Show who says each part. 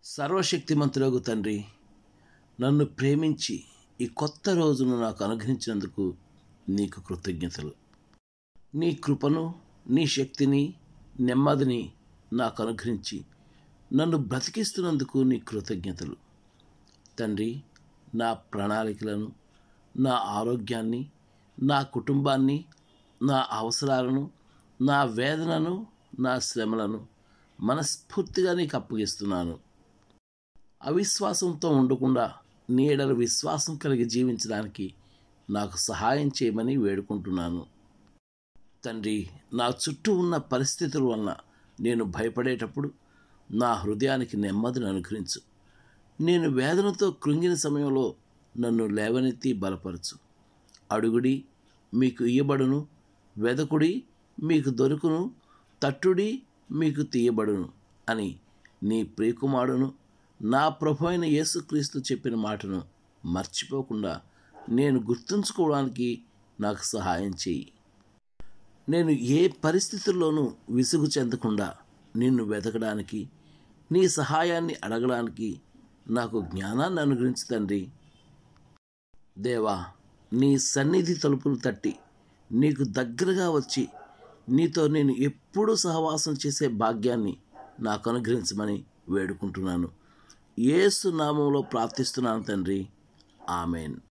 Speaker 1: సర్వశక్తిమంతుడగు తండ్రి నన్ను ప్రేమించి ఈ కొత్త రోజును నాకు అనుగ్రహించినందుకు నీకు కృతజ్ఞతలు నీ కృపను నీ శక్తిని నెమ్మదిని నాకు అనుగ్రహించి నన్ను బ్రతికిస్తున్నందుకు నీ కృతజ్ఞతలు తండ్రి నా ప్రణాళికలను నా ఆరోగ్యాన్ని నా కుటుంబాన్ని నా అవసరాలను నా వేదనను నా శ్రమలను మనస్ఫూర్తిగా నీకు అప్పగిస్తున్నాను అవిశ్వాసంతో ఉండకుండా నీడల విశ్వాసం కలిగి జీవించడానికి నాకు సహాయం చేయమని వేడుకుంటున్నాను తండ్రి నా చుట్టూ ఉన్న పరిస్థితుల వలన నేను భయపడేటప్పుడు నా హృదయానికి నెమ్మదిని అనుగ్రహించు నేను వేదనతో కృంగిన సమయంలో నన్ను లేవనెత్తి బలపరచు అడుగుడి మీకు ఇయ్యబడును వెదకుడి మీకు దొరుకును తట్టుడి మీకు తీయబడును అని నీ ప్రియకుమారును నా ప్రభు అయిన యేసుక్రీస్తు చెప్పిన మాటను మర్చిపోకుండా నేను గుర్తుంచుకోవడానికి నాకు సహాయం చేయి నేను ఏ పరిస్థితుల్లోనూ విసుగు చెందకుండా నిన్ను వెతకడానికి నీ సహాయాన్ని అడగడానికి నాకు జ్ఞానాన్ని అనుగ్రహించు తండ్రి దేవా నీ సన్నిధి తలుపులు తట్టి నీకు దగ్గరగా వచ్చి నీతో నేను ఎప్పుడూ సహవాసం చేసే భాగ్యాన్ని నాకు అనుగ్రహించమని వేడుకుంటున్నాను యేసు నామంలో ప్రార్థిస్తున్నాను తండ్రి ఆమెన్